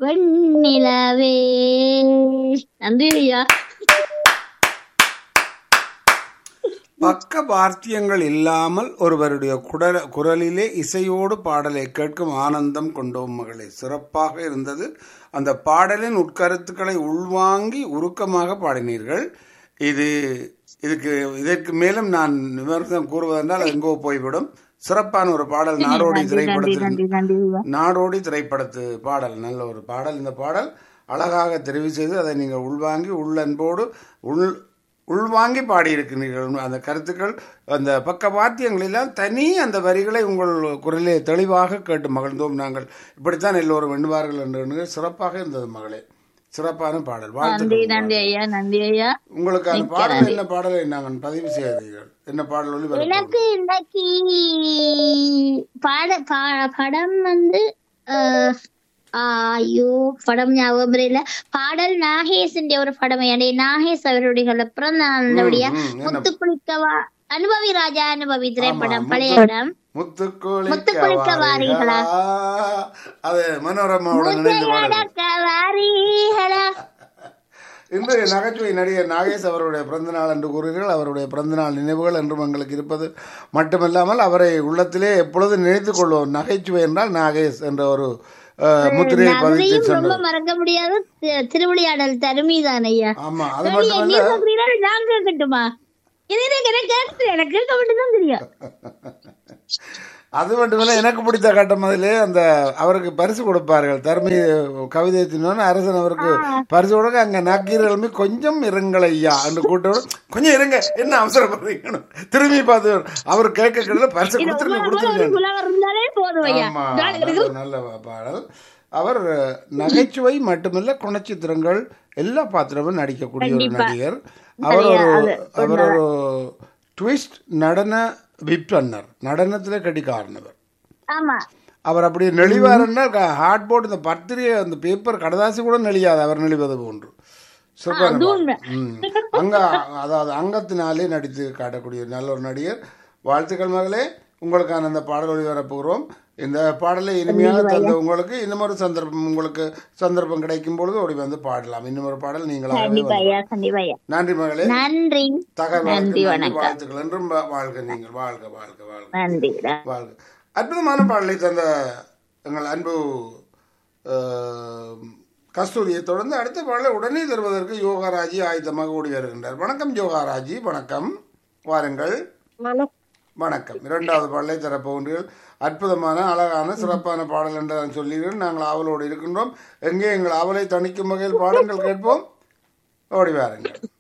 வெண்ணிலவே நன்றி ஐயா பக்க வார்த்தியங்கள் இல்லாமல் ஒருவருடைய குடல குரலிலே இசையோடு பாடலை கேட்கும் ஆனந்தம் கொண்டோம் மகளே சிறப்பாக இருந்தது அந்த பாடலின் உட்கருத்துக்களை உள்வாங்கி உருக்கமாக பாடினீர்கள் இது இதுக்கு இதற்கு மேலும் நான் விமர்சனம் கூறுவதென்றால் அது எங்கோ போய்விடும் சிறப்பான ஒரு பாடல் நாடோடி நன்றி நன்றி திரைப்படத்தில் நன்றி நன்றி ஐயா நாடோடி திரைப்படத்து பாடல் நல்ல ஒரு பாடல் இந்த பாடல் அழகாக தெரிவு செய்து அதை நீங்கள் உள்வாங்கி உள்ளன்போடு உள் உள்வாங்கி பாடியிருக்கிறீர்கள் அந்த கருத்துக்கள் அந்த பக்க வாத்தியங்களெல்லாம் தனி அந்த வரிகளை உங்கள் குரலிலே தெளிவாக கேட்டு மகிழ்ந்தோம் நாங்கள் இப்படித்தான் எல்லோரும் எண்ணுவார்கள் என்று எண்ணுங்கள். சிறப்பாக இருந்தது மகளே சிறப்பான பாடல் நன்றி வாழ்த்துக்கள் நன்றி ஐயா நன்றி ஐயா உங்களுக்கு அந்த பாடல் என்ன பாடலை நாங்கள் பதிவு செய்தீர்கள் என்ன பாடல் ஒளி எனக்கு இன்னைக்கு பாட பா- படம் வந்து அஹ், ஐயோ படம் ஞாபகம் இல்ல பாடல் நாகேஷ் ஒரு படம் என்னுடைய நாகேஷ் அவருடைய பிறந்த நாளுடைய ம், என்ன முத்து குளிக்கவா அனுபவி ராஜா அனுபவி திரைப்படம் ஆமா, பழைய முத்து- இடம் முத்துக்குளிக்க முத்துக்குளிக்க வாரீகளா? வாரீகளா? அது மனோரமாவோட நினைந்து பாடல் முத்தையடக்க வாரீகளா இன்று நகைச்சுவை நடிகர் நாகேஷ் அவருடைய பிறந்தநாள் என்று கூறுகிறீர்கள் அவருடைய பிறந்தநாள் நினைவுகள் என்றும் எங்களுக்கு இருப்பது மட்டுமல்லாமல் அவரை உள்ளத்திலே எப்பொழுதும் நினைத்துக் கொள்வோம் நகைச்சுவை என்றால் நாகேஷ் என்ற ஒரு அஹ், முத்திரையை பதித்து அதையும் ரொம்ப சென்றது மறக்க முடியாத தி- திருவிளையாடல் தருமிதான் ஐயா ஆமா அது சரி, மட்டுமல்ல நீ சொல்றீங்களா நான் கேட்கட்டுமா இது எனக்கு எனக்கு கேட்குது எனக்கு கேட்க மட்டும்தான் தெரியும் அது மட்டுமல்ல எனக்கு பிடித்த கட்டம் அதிலே அந்த அவருக்கு பரிசு கொடுப்பார்கள் தர்மி கவிதை தின்னோன்னு அரசன் அவருக்கு பரிசு கொடுக்க அங்க நக்கீரலுமே கொஞ்சம் இருங்கள் ஐயா என்று கூட்டோடு கொஞ்சம் இருங்க என்ன அவசரப்படுறீங்க திரும்பி பார்த்து அவர் கேட்க கேட்கல பரிசு கொடுத்துருங்க கொடுத்துருங்க புலவர் இருந்தாலே போதும் ஐயா ஆமா நல்ல நல்ல பாடல் அவர் நகைச்சுவை மட்டுமல்ல குணச்சித்திரங்கள் எல்லா பாத்திரமும் நடிக்கக்கூடிய ஒரு நடிகர் அவர் ஒரு அவர் ஒரு ட்விஸ்ட் நடன விப்டன்னர் நடனத்துல கடிக்காரனவர் ஆமா அவர் அப்படி நெளிவாருன்னா ஹார்ட் போர்டு இந்த பத்திரிகை அந்த பேப்பர் கடதாசி கூட நெளியாது அவர் நெளிவது போன்று சிறப்பான உண்மை. பாடல். ம். அங்க அதாவது அங்கத்தினாலே நடித்து காட்டக்கூடிய நல்ல ஒரு நடிகர் வாழ்த்துக்கள் மகளே உங்களுக்கான அந்த பாடல் ஒளிபரப்புகிறோம் இந்த பாடலை இனிமையாக தந்த உங்களுக்கு இன்னும் ஒரு சந்தர்ப்பம் உங்களுக்கு சந்தர்ப்பம் கிடைக்கும் பொழுது ஓடி வந்து பாடலாம் இன்னும் ஒரு பாடல் நீங்களாகவே கண்டிப்பா வந்து ஐயா கண்டிப்பா ஐயா நன்றி மகளே நன்றி தகவல் நன்றி வணக்கம் வாழ்த்துக்கள் என்றும் வா- வாழ்க நீங்கள் வாழ்க வாழ்க வாழ்க நன்றி வாழ்க அற்புதமான பாடலை தந்த எங்கள் அன்பு அஹ், கஸ்தூரியை தொடர்ந்து அடுத்த பாடலை உடனே தருவதற்கு யோகாராஜி ஆயுதமாக ஓடி வருகின்றார் வணக்கம் யோகாராஜி வணக்கம் வாருங்கள் வணக்கம் இரண்டாவது பாடலை தரப்போகிறீர்கள் அற்புதமான அழகான சிறப்பான பாடல் என்று நான் சொல்லுகிறேன் நாங்கள் ஆவலோடு இருக்கின்றோம் எங்கே எங்கள் ஆவலை தணிக்கும் வகையில் பாடங்கள் கேட்போம் ஓடி வாருங்கள்